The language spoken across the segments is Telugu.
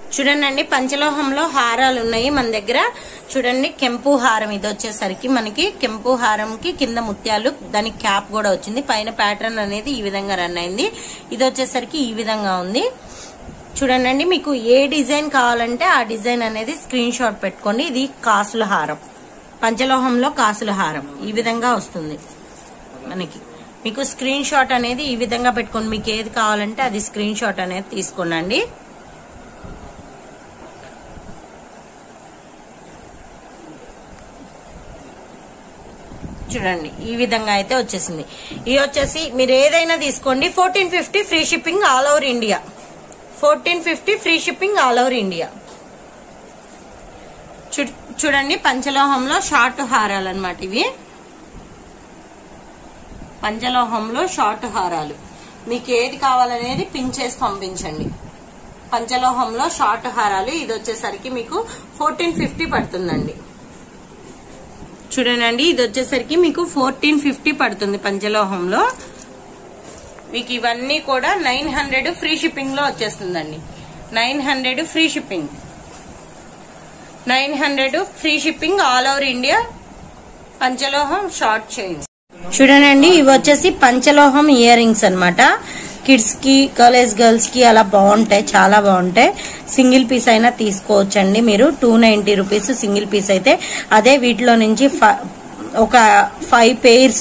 చూడండి పంచలోహంలో హారాలు ఉన్నాయి మన దగ్గర చూడండి కెంపు హారం ఇది వచ్చేసరికి మనకి కెంపు హారంకి కింద ముత్యాలు దానికి క్యాప్ కూడా వచ్చింది పైన ప్యాటర్న్ అనేది ఈ విధంగా రన్ అయింది ఇది వచ్చేసరికి ఈ విధంగా ఉంది చూడండి మీకు ఏ డిజైన్ కావాలంటే ఆ డిజైన్ అనేది స్క్రీన్ షాట్ పెట్టుకోండి ఇది కాసుల హారం పంచలోహంలో కాసుల హారం ఈ విధంగా వస్తుంది మనకి మీకు స్క్రీన్ షాట్ అనేది ఈ విధంగా పెట్టుకోండి మీకు ఏది కావాలంటే అది స్క్రీన్ షాట్ అనేది తీసుకోండి చూడండి ఈ విధంగా అయితే వచ్చేసింది ఇది వచ్చేసి మీరు ఏదైనా తీసుకోండి fourteen fifty free shipping all over India fourteen fifty free shipping all over India చూ- చూడండి పంచలోహంలో షార్ట్ హారాలు అనమాట ఇవి పంచలోహంలో షార్ట్ హారాలు మీకు ఏది కావాలనేది పిన్ చేసి పంపించండి పంచలోహంలో షార్ట్ హారాలు ఇది వచ్చేసరికి మీకు ఫోర్టీన్ ఫిఫ్టీ పడుతుందండి చూడండి ఇది వచ్చేసరికి మీకు ఫోర్టీన్ ఫిఫ్టీ పడుతుంది పంచలోహంలో మీకు ఇవన్నీ కూడా నైన్ హండ్రెడ్ ఫ్రీ షిప్పింగ్ లో వచ్చేస్తుందండి nine hundred free shipping nine hundred free shipping all over India పంచలోహం షార్ట్ చైన్స్ చూడండి ఇవి వచ్చేసి పంచలోహం ఇయర్ రింగ్స్ అనమాట కిడ్స్ కి కాలేజ్ గర్ల్స్ కి అలా బాగుంటాయి చాలా బాగుంటాయి సింగిల్ పీస్ అయినా తీసుకోవచ్చండి మీరు two ninety rupees single piece అయితే అదే వీటిలో నుంచి ఫ- ఒక ఫైవ్ పేర్స్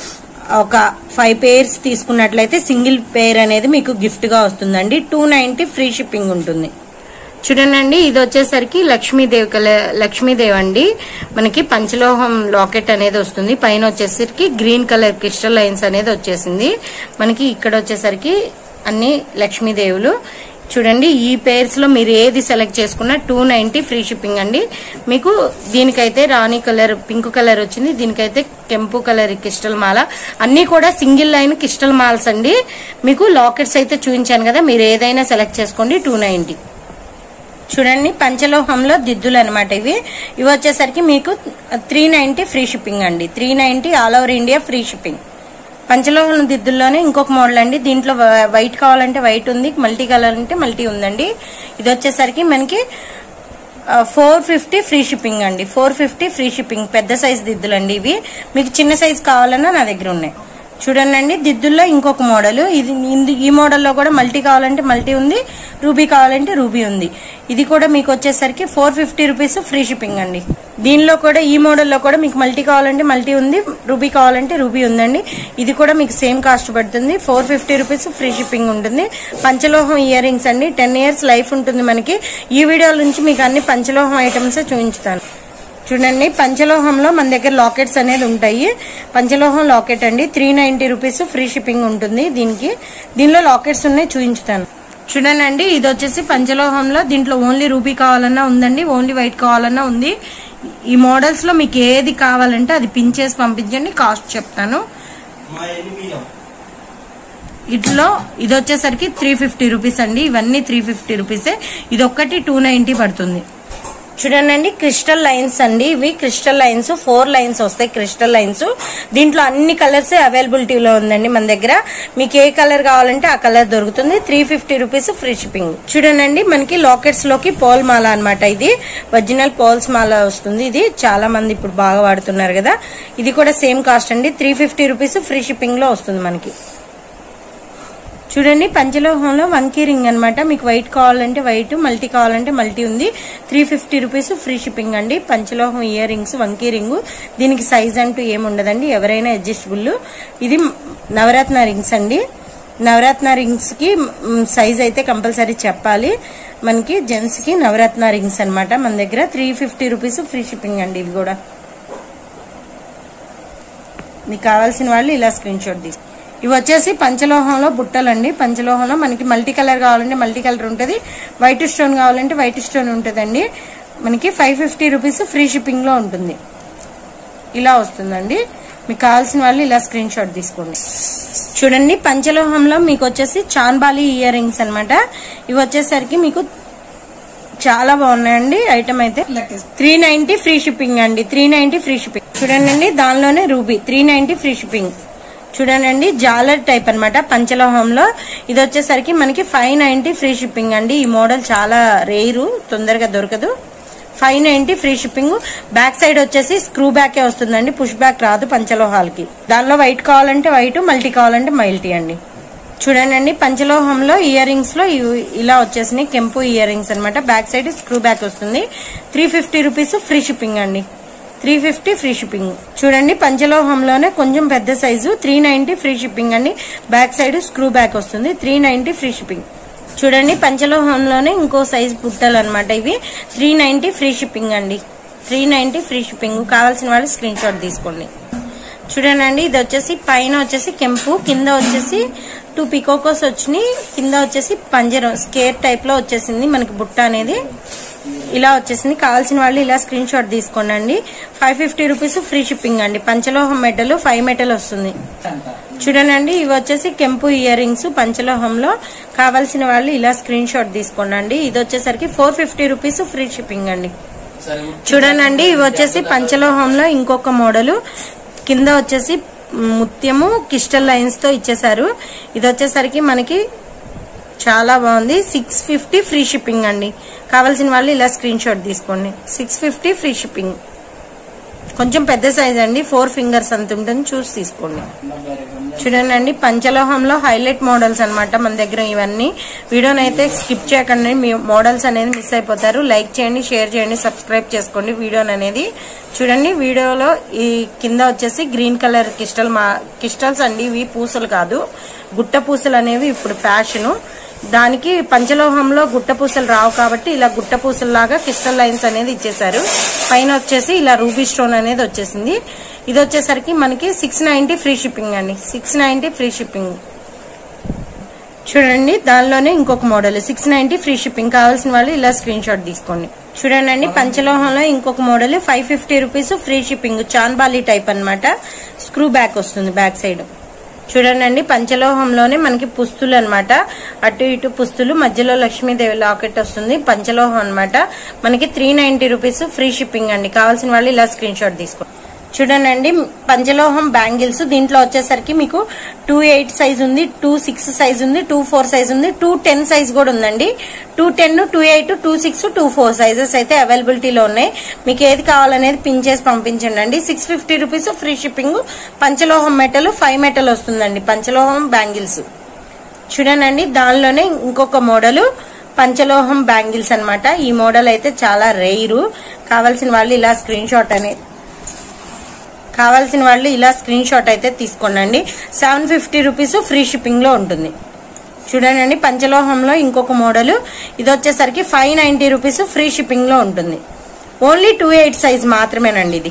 ఒక ఫైవ్ పేర్స్ తీసుకున్నట్లయితే సింగిల్ పేర్ అనేది మీకు గిఫ్ట్ గా వస్తుందండి టూ నైన్టీ ఫ్రీ షిప్పింగ్ ఉంటుంది చూడండి ఇది వచ్చేసరికి లక్ష్మీదేవి కల లక్ష్మీదేవి అండి మనకి పంచలోహం లాకెట్ అనేది వస్తుంది పైన వచ్చేసరికి గ్రీన్ కలర్ క్రిస్టల్ లైన్స్ అనేది వచ్చేసింది మనకి ఇక్కడ వచ్చేసరికి అన్ని లక్ష్మీదేవులు చూడండి ఈ పేర్స్ లో మీరు ఏది సెలెక్ట్ చేసుకున్నా టూ నైన్టీ ఫ్రీ షిప్పింగ్ అండి మీకు దీనికైతే రాణి కలర్ పింక్ కలర్ వచ్చింది దీనికైతే కెంపు కలర్ క్రిస్టల్ మాల అన్ని కూడా సింగిల్ లైన్ క్రిస్టల్ మాల్స్ అండి మీకు లాకెట్స్ అయితే చూపించాను కదా మీరు ఏదైనా సెలెక్ట్ చేసుకోండి టూ నైన్టీ చూడండి పంచలోహంలో దిద్దులు అనమాట ఇవి ఇవి వచ్చేసరికి మీకు త్రీ నైన్టీ ఫ్రీ షిప్పింగ్ అండి three ninety all over India free shipping పంచలోహం దిద్దుల్లోనే ఇంకొక మోడల్ అండి దీంట్లో వ- వైట్ కావాలంటే వైట్ ఉంది మల్టీ కలర్ అంటే మల్టీ ఉందండి ఇది వచ్చేసరికి మనకి ఫోర్ ఫిఫ్టీ ఫ్రీ షిప్పింగ్ అండి ఫోర్ ఫిఫ్టీ ఫ్రీ షిప్పింగ్ పెద్ద సైజ్ దిద్దులు అండి ఇవి మీకు చిన్న సైజ్ కావాలన్నా నా దగ్గర ఉన్నాయి చూడండి దిద్దుల్లో ఇంకొక మోడల్ ఇది ఇంది- ఈ మోడల్లో కూడా మల్టీ కావాలంటే మల్టీ ఉంది రూబీ కావాలంటే రూబీ ఉంది ఇది కూడా మీకు వచ్చేసరికి four fifty rupees free shipping అండి దీనిలో కూడా ఈ మోడల్లో కూడా మీకు మల్టీ కావాలంటే మల్టీ ఉంది రూబీ కావాలంటే రూబీ ఉందండి ఇది కూడా మీకు సేమ్ కాస్ట్ పడుతుంది four fifty rupees free shipping ఉంటుంది పంచలోహం ఇయర్ రింగ్స్ అండి టెన్ ఇయర్స్ లైఫ్ ఉంటుంది మనకి ఈ వీడియో నుంచి మీకు అన్ని పంచలోహం ఐటమ్స్ చూపించుతాను చూడండి పంచలోహంలో మన దగ్గర లాకెట్స్ అనేది ఉంటాయి పంచలోహం లాకెట్ అండి three ninety rupees free shipping ఉంటుంది దీనికి దీనిలో లాకెట్స్ ఉన్నాయి చూపించుతాను చూడండి అండి ఇది వచ్చేసి పంచలోహంలో దీంట్లో ఓన్లీ రూపీ కావాలన్నా ఉందండి ఓన్లీ వైట్ కావాలన్నా ఉంది ఈ మోడల్స్ లో మీకు ఏది కావాలంటే అది పిన్ చేసి పంపించండి కాస్ట్ చెప్తాను మా ఎనిమిది ఇట్లో ఇది వచ్చేసరికి త్రీ ఫిఫ్టీ రూపీస్ అండి ఇవన్నీ త్రీ ఫిఫ్టీ రూపీసే ఇది ఒక్కటి టూ నైన్టీ పడుతుంది చూడండి క్రిస్టల్ లైన్స్ అండి ఇవి క్రిస్టల్ లైన్స్ ఫోర్ లైన్స్ వస్తాయి క్రిస్టల్ లైన్స్ దీంట్లో అన్ని కలర్స్ అవైలబిలిటీలో ఉందండి మన దగ్గర మీకు ఏ కలర్ కావాలంటే ఆ కలర్ దొరుకుతుంది three fifty rupees free shipping చూడండి మనకి లాకెట్స్ లోకి పోల్ మాల అన్నమాట ఇది ఒరిజినల్ పోల్స్ మాల వస్తుంది ఇది చాలా మంది ఇప్పుడు బాగా వాడుతున్నారు కదా ఇది కూడా సేమ్ కాస్ట్ అండి three fifty rupees free shipping లో వస్తుంది మనకి చూడండి పంచలోహంలో వంకీ రింగ్ అనమాట మీకు వైట్ కావాలంటే వైట్ మల్టీ కావాలంటే మల్టీ ఉంది three fifty rupees free shipping అండి పంచలోహం ఇయర్ రింగ్స్ వంకీ రింగ్ దీనికి సైజ్ అంటూ ఏముండదండి ఎవరైనా అడ్జస్టబుల్ ఇది నవరత్న రింగ్స్ అండి నవరత్న రింగ్స్ కి సైజ్ అయితే కంపల్సరీ చెప్పాలి మనకి జెంట్స్ కి నవరత్న రింగ్స్ అన్నమాట మన దగ్గర three fifty rupees free shipping అండి ఇవి కూడా మీకు కావాల్సిన వాళ్ళు ఇలా స్క్రీన్ షాట్ తీసి ఇవి వచ్చేసి పంచలోహంలో బుట్టలండి పంచలోహంలో మనకి మల్టీ కలర్ కావాలంటే మల్టీ కలర్ ఉంటుంది వైట్ స్టోన్ కావాలంటే వైట్ స్టోన్ ఉంటుందండి మనకి five fifty rupees free shipping లో ఉంటుంది ఇలా వస్తుందండి మీకు కావాల్సిన వాళ్ళు ఇలా స్క్రీన్ షాట్ తీసుకోండి చూడండి పంచలోహంలో మీకు వచ్చేసి చాన్బాలి ఇయర్ రింగ్స్ అనమాట ఇవి వచ్చేసరికి మీకు చాలా బాగున్నాయండి ఐటమ్ అయితే త్రీ నైన్టీ ఫ్రీ షిప్పింగ్ అండి త్రీ నైన్టీ ఫ్రీ షిప్పింగ్ చూడండి అండి దానిలోనే ruby three ninety free shipping చూడండి జాలర్ టైప్ అన్నమాట పంచలోహంలో ఇది వచ్చేసరికి మనకి ఫైవ్ నైన్టీ ఫ్రీ షిప్పింగ్ అండి ఈ మోడల్ చాలా రేరు తొందరగా దొరకదు five ninety free shipping back side వచ్చేసి స్క్రూ బ్యాకే వస్తుందండి పుష్ బ్యాక్ రాదు పంచలోహాలకి దానిలో వైట్ కావాలంటే వైట్ మల్టీ కావాలంటే మల్టీ అండి చూడండి పంచలోహంలో ఇయర్ రింగ్స్ లో ఇవి ఇలా వచ్చేసినాయి కెంపు ఇయర్ రింగ్స్ అనమాట బ్యాక్ సైడ్ స్క్రూ బ్యాక్ వస్తుంది three fifty rupees free shipping అండి త్రీ ఫిఫ్టీ ఫ్రీ షిప్పింగ్ చూడండి పంచలోహంలోనే కొంచెం పెద్ద size three ninety free shipping అండి బ్యాక్ సైడ్ స్క్రూ బ్యాక్ వస్తుంది త్రీ నైన్టీ ఫ్రీ షిప్పింగ్ చూడండి పంచలోహంలోనే ఇంకో సైజ్ బుట్టలు అనమాట ఇవి త్రీ నైన్టీ ఫ్రీ షిప్పింగ్ అండి త్రీ నైన్టీ ఫ్రీ షిప్పింగ్ కావాల్సిన వాళ్ళు స్క్రీన్ షాట్ తీసుకోండి చూడండి ఇది వచ్చేసి పైన వచ్చేసి కెంపు కింద వచ్చేసి టూ పికోకోస్ వచ్చినాయి కింద వచ్చేసి పంజరం స్కేర్ టైప్ లో వచ్చేసింది మనకి బుట్ట అనేది ఇలా వచ్చేసింది కావాల్సిన వాళ్ళు ఇలా స్క్రీన్ షాట్ తీసుకోండి five fifty rupees free shipping అండి పంచలోహం మెటల్ ఫైవ్ మెటల్ వస్తుంది చూడండి ఇవి వచ్చేసి కెంపు ఇయర్ రింగ్స్ పంచలోహంలో కావాల్సిన వాళ్ళు ఇలా స్క్రీన్ షాట్ తీసుకోండి ఇది వచ్చేసరికి four fifty rupees free shipping అండి చూడండి ఇవి వచ్చేసి పంచలోహంలో ఇంకొక మోడల్ కింద వచ్చేసి ముత్యము క్రిస్టల్ లైన్స్ తో ఇచ్చేసారు ఇది వచ్చేసరికి మనకి చాలా బాగుంది సిక్స్ ఫిఫ్టీ ఫ్రీ షిప్పింగ్ అండి కావాల్సిన వాళ్ళు ఇలా స్క్రీన్ షాట్ తీసుకోండి సిక్స్ ఫిఫ్టీ ఫ్రీ షిప్పింగ్ కొంచెం పెద్ద సైజ్ అండి ఫోర్ ఫింగర్స్ అంత ఉంటుంది చూసి తీసుకోండి చూడండి పంచలోహంలో హైలైట్ మోడల్స్ అన్నమాట మన దగ్గర ఇవన్నీ వీడియోని అయితే స్కిప్ చేయకండి మీ మోడల్స్ అనేది మిస్ అయిపోతారు లైక్ చేయండి షేర్ చేయండి సబ్స్క్రైబ్ చేసుకోండి వీడియోని అనేది చూడండి వీడియోలో ఈ కింద వచ్చేసి గ్రీన్ కలర్ క్రిస్టల్ మా క్రిస్టల్స్ అండి ఇవి పూసలు కాదు గుట్ట పూసలు అనేవి ఇప్పుడు ఫ్యాషను దానికి పంచలోహంలో గుట్ట పూసలు రావు కాబట్టి ఇలా గుట్ట పూసలు లాగా క్రిస్టల్ లైన్స్ అనేది ఇచ్చేసారు పైన వచ్చేసి ఇలా రూబీ స్టోన్ అనేది వచ్చేసింది ఇది వచ్చేసరికి మనకి సిక్స్ నైన్టీ ఫ్రీ షిప్పింగ్ అండి సిక్స్ నైన్టీ ఫ్రీ షిప్పింగ్ చూడండి దానిలోనే ఇంకొక model six ninety free shipping కావాల్సిన వాళ్ళు ఇలా స్క్రీన్ షాట్ తీసుకోండి చూడండి పంచలోహంలో ఇంకొక model five fifty rupees free shipping చాన్బాలి టైప్ అన్నమాట స్క్రూ బ్యాక్ వస్తుంది బ్యాక్ సైడ్ చూడండి పంచలోహంలోనే మనకి పుస్తులు అన్నమాట అటు ఇటు పుస్తులు మధ్యలో లక్ష్మీదేవి లాకెట్ వస్తుంది పంచలోహం అన్నమాట మనకి three ninety rupees free shipping అండి కావాల్సిన వాళ్ళు ఇలా స్క్రీన్ షాట్ తీసుకోండి చూడండి పంచలోహం బ్యాంగిల్స్ దీంట్లో వచ్చేసరికి మీకు టూ ఎయిట్ సైజ్ ఉంది టూ సిక్స్ సైజ్ ఉంది టూ ఫోర్ సైజ్ ఉంది టూ టెన్ సైజ్ కూడా ఉందండి two ten two eight two six two four sizes అయితే అవైలబిలిటీలో ఉన్నాయి మీకు ఏది కావాలనేది పిన్ చేసి పంపించండి అండి six fifty rupees free shipping పంచలోహం మెటల్ ఫైవ్ మెటల్ వస్తుందండి పంచలోహం బ్యాంగిల్స్ చూడండి దానిలోనే ఇంకొక మోడల్ పంచలోహం బ్యాంగిల్స్ అన్నమాట ఈ మోడల్ అయితే చాలా రేరు కావాల్సిన వాళ్ళు ఇలా స్క్రీన్ షాట్ అనేది కావాల్సిన వాళ్ళు ఇలా స్క్రీన్ షాట్ అయితే తీసుకోండి seven fifty rupees free shipping లో ఉంటుంది చూడండి పంచలోహంలో ఇంకొక మోడల్ ఇది వచ్చేసరికి five ninety rupees free shipping లో ఉంటుంది ఓన్లీ టూ ఎయిట్ సైజ్ మాత్రమేనండి ఇది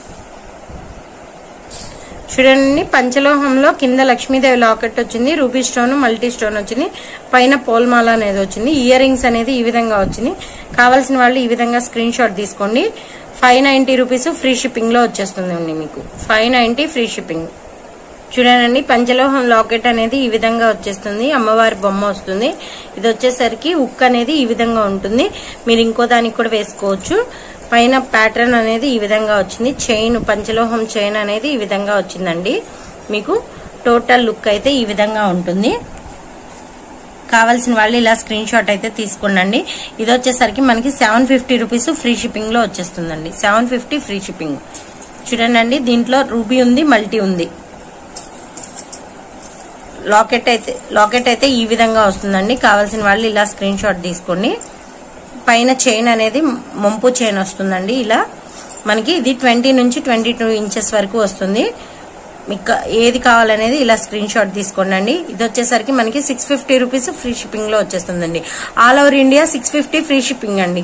చూడండి పంచలోహంలో కింద లక్ష్మీదేవి లాకెట్ వచ్చింది రూబీ స్టోన్ మల్టీ స్టోన్ వచ్చింది పైన పోల్మాల అనేది వచ్చింది ఇయర్ రింగ్స్ అనేది ఈ విధంగా వచ్చింది కావాల్సిన వాళ్ళు ఈ విధంగా స్క్రీన్ షాట్ తీసుకోండి five ninety rupees free shipping లో వచ్చేస్తుందండి మీకు ఫైవ్ నైన్టీ ఫ్రీ షిప్పింగ్ చూడండి పంచలోహం లాకెట్ అనేది ఈ విధంగా వచ్చేస్తుంది అమ్మవారి బొమ్మ వస్తుంది ఇది వచ్చేసరికి ఉక్ అనేది ఈ విధంగా ఉంటుంది మీరు ఇంకో దానికి కూడా వేసుకోవచ్చు పైన ప్యాటర్న్ అనేది ఈ విధంగా వచ్చింది చైన్ పంచలోహం చైన్ అనేది ఈ విధంగా వచ్చిందండి మీకు టోటల్ లుక్ అయితే ఈ విధంగా ఉంటుంది కావాల్సిన వాళ్ళు ఇలా స్క్రీన్ షాట్ అయితే తీసుకోండి ఇది వచ్చేసరికి మనకి seven fifty rupees free shipping లో వచ్చేస్తుందండి సెవెన్ ఫిఫ్టీ ఫ్రీ షిప్పింగ్ చూడండి దీంట్లో రూబీ ఉంది మల్టీ ఉంది లాకెట్ అయితే లాకెట్ అయితే ఈ విధంగా వస్తుందండి కావాల్సిన వాళ్ళు ఇలా స్క్రీన్ షాట్ తీసుకోండి పైన చైన్ అనేది మొంపు చైన్ వస్తుందండి ఇలా మనకి ఇది ట్వంటీ నుంచి ట్వంటీ టూ ఇంచెస్ వరకు వస్తుంది మీకు ఏది కావాలనేది ఇలా స్క్రీన్ షాట్ తీసుకోండి ఇది వచ్చేసరికి మనకి six fifty rupees free shipping లో వచ్చేస్తుందండి all over India six fifty free shipping అండి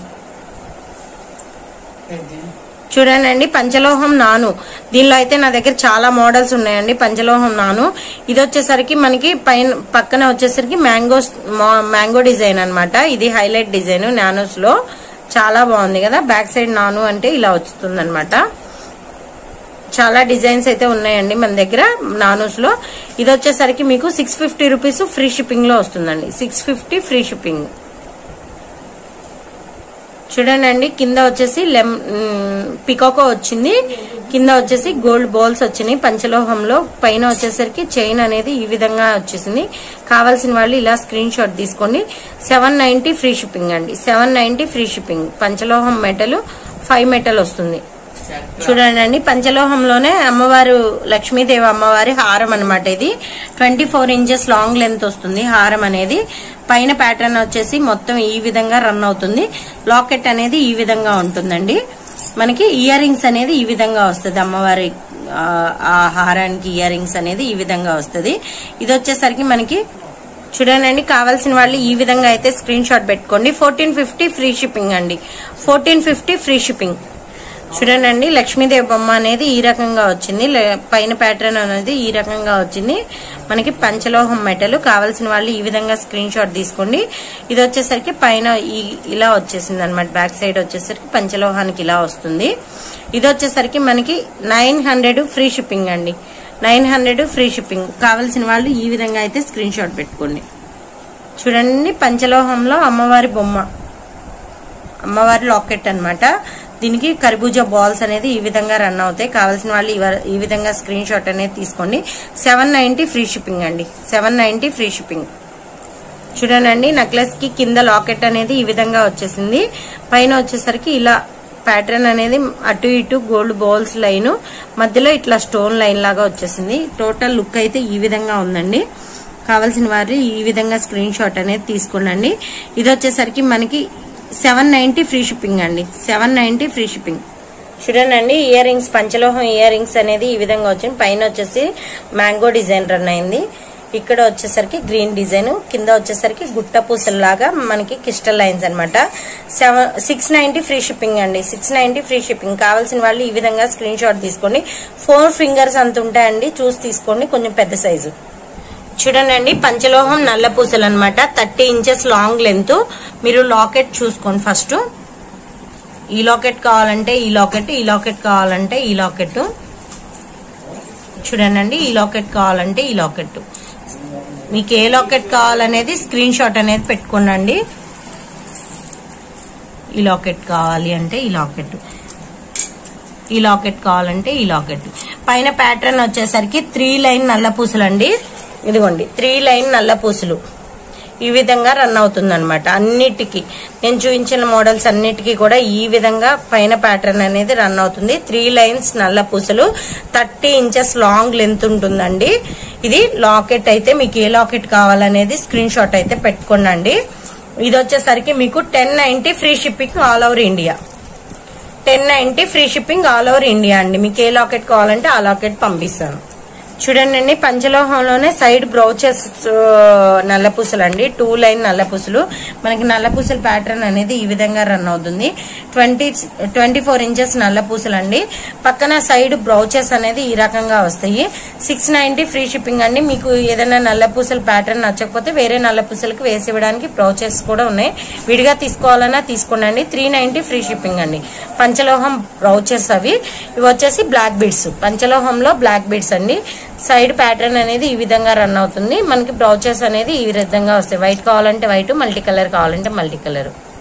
చూడండి పంచలోహం నాను దీనిలో అయితే నా దగ్గర చాలా మోడల్స్ ఉన్నాయండి పంచలోహం నాను ఇది వచ్చేసరికి మనకి పైన పక్కన వచ్చేసరికి మ్యాంగో మ్యాంగో డిజైన్ అన్నమాట ఇది హైలైట్ డిజైన్ నానోస్ లో చాలా బాగుంది కదా బ్యాక్ సైడ్ నాను అంటే ఇలా వస్తుంది చాలా డిజైన్స్ అయితే ఉన్నాయండి మన దగ్గర నానోస్ లో ఇది వచ్చేసరికి మీకు six fifty rupees free shipping లో వస్తుందండి సిక్స్ ఫిఫ్టీ ఫ్రీ షిప్పింగ్ చూడండి కింద వచ్చేసి లెమ్ పికాకో వచ్చింది కింద వచ్చేసి గోల్డ్ బాల్స్ వచ్చినాయి పంచలోహంలో పైన వచ్చేసరికి చైన్ అనేది ఈ విధంగా వచ్చేసింది కావాల్సిన వాళ్ళు ఇలా స్క్రీన్ షాట్ తీసుకోండి సెవెన్ నైన్టీ ఫ్రీ షిప్పింగ్ అండి సెవెన్ నైన్టీ ఫ్రీ షిప్పింగ్ పంచలోహం మెటల్ ఫైవ్ మెటల్ వస్తుంది చూడండి అండి పంచలోహంలోనే అమ్మవారు లక్ష్మీదేవి అమ్మవారి హారం అన్నమాట ఇది twenty four inches long length వస్తుంది హారం అనేది పైన ప్యాటర్న్ వచ్చేసి మొత్తం ఈ విధంగా రన్ అవుతుంది లాకెట్ అనేది ఈ విధంగా ఉంటుందండి మనకి ఇయర్ రింగ్స్ అనేది ఈ విధంగా వస్తుంది అమ్మవారి ఆ, ఆ హారానికి ఇయర్ రింగ్స్ అనేది ఈ విధంగా వస్తుంది ఇది వచ్చేసరికి మనకి చూడండి కావాల్సిన వాళ్ళు ఈ విధంగా అయితే స్క్రీన్ షాట్ పెట్టుకోండి ఫోర్టీన్ ఫిఫ్టీ ఫ్రీ షిప్పింగ్ అండి ఫోర్టీన్ ఫిఫ్టీ ఫ్రీ షిప్పింగ్ చూడండి లక్ష్మీదేవి బొమ్మ అనేది ఈ రకంగా వచ్చింది లే- పైన ప్యాటర్న్ అనేది ఈ రకంగా వచ్చింది మనకి పంచలోహం మెటల్ కావాల్సిన వాళ్ళు ఈ విధంగా స్క్రీన్ షాట్ తీసుకోండి ఇది వచ్చేసరికి పైన ఈ- ఇలా వచ్చేసింది అనమాట బ్యాక్ సైడ్ వచ్చేసరికి పంచలోహానికి ఇలా వస్తుంది ఇది వచ్చేసరికి మనకి నైన్ హండ్రెడ్ ఫ్రీ షిప్పింగ్ అండి నైన్ హండ్రెడ్ ఫ్రీ షిప్పింగ్ కావాల్సిన వాళ్ళు ఈ విధంగా అయితే స్క్రీన్ షాట్ పెట్టుకోండి చూడండి పంచలోహంలో అమ్మవారి బొమ్మ అమ్మవారి లాకెట్ అన్నమాట దీనికి కర్బూజా బాల్స్ అనేది ఈ విధంగా రన్ అవుతాయి కావాల్సిన వాళ్ళు ఇవ- ఈ విధంగా స్క్రీన్ షాట్ అనేది తీసుకోండి సెవెన్ నైన్టీ ఫ్రీ షిప్పింగ్ అండి సెవెన్ నైన్టీ ఫ్రీ షిప్పింగ్ చూడండి నెక్లెస్ కి కింద లాకెట్ అనేది ఈ విధంగా వచ్చేసింది పైన వచ్చేసరికి ఇలా ప్యాటర్న్ అనేది అటు ఇటు గోల్డ్ బౌల్స్ లైన్ మధ్యలో ఇట్లా స్టోన్ లైన్ లాగా వచ్చేసింది టోటల్ లుక్ అయితే ఈ విధంగా ఉందండి కావాల్సిన వారు ఈ విధంగా స్క్రీన్ షాట్ అనేది తీసుకోండి ఇది వచ్చేసరికి మనకి సెవెన్ నైన్టీ ఫ్రీ షిప్పింగ్ అండి సెవెన్ నైన్టీ ఫ్రీ షిప్పింగ్ చూడండి ఇయర్ రింగ్స్ పంచలోహం ఇయర్ రింగ్స్ అనేది ఈ విధంగా వచ్చింది పైన వచ్చేసి మ్యాంగో డిజైన్ రన్ అయింది ఇక్కడ వచ్చేసరికి గ్రీన్ డిజైన్ కింద వచ్చేసరికి గుట్ట పూసల్లాగా మనకి క్రిస్టల్ లైన్స్ అనమాట seven six ninety free shipping అండి సిక్స్ నైన్టీ ఫ్రీ షిప్పింగ్ కావాల్సిన వాళ్ళు ఈ విధంగా స్క్రీన్ షాట్ తీసుకోండి ఫోర్ ఫింగర్స్ అంత ఉంటాయండి చూసి తీసుకోండి కొంచెం పెద్ద సైజు చూడండి పంచలోహం నల్ల పూసలు అనమాట థర్టీ ఇంచెస్ లాంగ్ లెంత్ మీరు లాకెట్ చూసుకోండి ఫస్ట్ ఈ లాకెట్ కావాలంటే ఈ లాకెట్ ఈ లాకెట్ కావాలంటే ఈ లాకెట్ చూడండి ఈ లాకెట్ కావాలంటే ఈ లాకెట్ మీకు ఏ లాకెట్ కావాలనేది స్క్రీన్ షాట్ అనేది పెట్టుకోండి ఈ లాకెట్ కావాలి అంటే ఈ లాకెట్ ఈ లాకెట్ కావాలంటే ఈ లాకెట్ పైన ప్యాటర్న్ వచ్చేసరికి త్రీ లైన్ నల్ల పూసలు అండి ఇదిగోండి త్రీ లైన్ నల్ల పూసలు ఈ విధంగా రన్ అవుతుంది అనమాట అన్నిటికీ నేను చూపించిన మోడల్స్ అన్నిటికీ కూడా ఈ విధంగా పైన ప్యాటర్న్ అనేది రన్ అవుతుంది త్రీ లైన్స్ నల్ల పూసలు థర్టీ ఇంచెస్ లాంగ్ లెంత్ ఉంటుందండి ఇది లాకెట్ అయితే మీకు ఏ లాకెట్ కావాలనేది స్క్రీన్ షాట్ అయితే పెట్టుకోండి ఇది వచ్చేసరికి మీకు ten ninety free shipping all over India ten ninety free shipping all over India అండి మీకు ఏ లాకెట్ కావాలంటే ఆ లాకెట్ పంపిస్తాను చూడండి అండి పంచలోహంలోనే సైడ్ బ్రౌచెస్ నల్లపూసలు అండి టూ లైన్ నల్లపూసలు మనకి నల్లపూసల ప్యాటర్న్ అనేది ఈ విధంగా రన్ అవుతుంది ట్వంటీ ట్వంటీ ఫోర్ ఇంచెస్ నల్లపూసలు అండి పక్కన సైడ్ బ్రౌచెస్ అనేది ఈ రకంగా వస్తాయి సిక్స్ నైన్టీ ఫ్రీ షిప్పింగ్ అండి మీకు ఏదైనా నల్లపూసల ప్యాటర్న్ నచ్చకపోతే వేరే నల్లపూసలకి వేసి ఇవ్వడానికి బ్రౌచెస్ కూడా ఉన్నాయి విడిగా తీసుకోవాలన్నా తీసుకోండి త్రీ నైన్టీ ఫ్రీ షిప్పింగ్ అండి పంచలోహం బ్రౌచెస్ అవి ఇవి వచ్చేసి బ్లాక్ బీడ్స్ పంచలోహంలో బ్లాక్ బీడ్స్ అండి సైడ్ ప్యాటర్న్ అనేది ఈ విధంగా రన్ అవుతుంది మనకి బ్రౌచెస్ అనేది ఈ విధంగా వస్తాయి వైట్ కావాలంటే వైట్ మల్టీ కలర్ కావాలంటే మల్టీ కలర్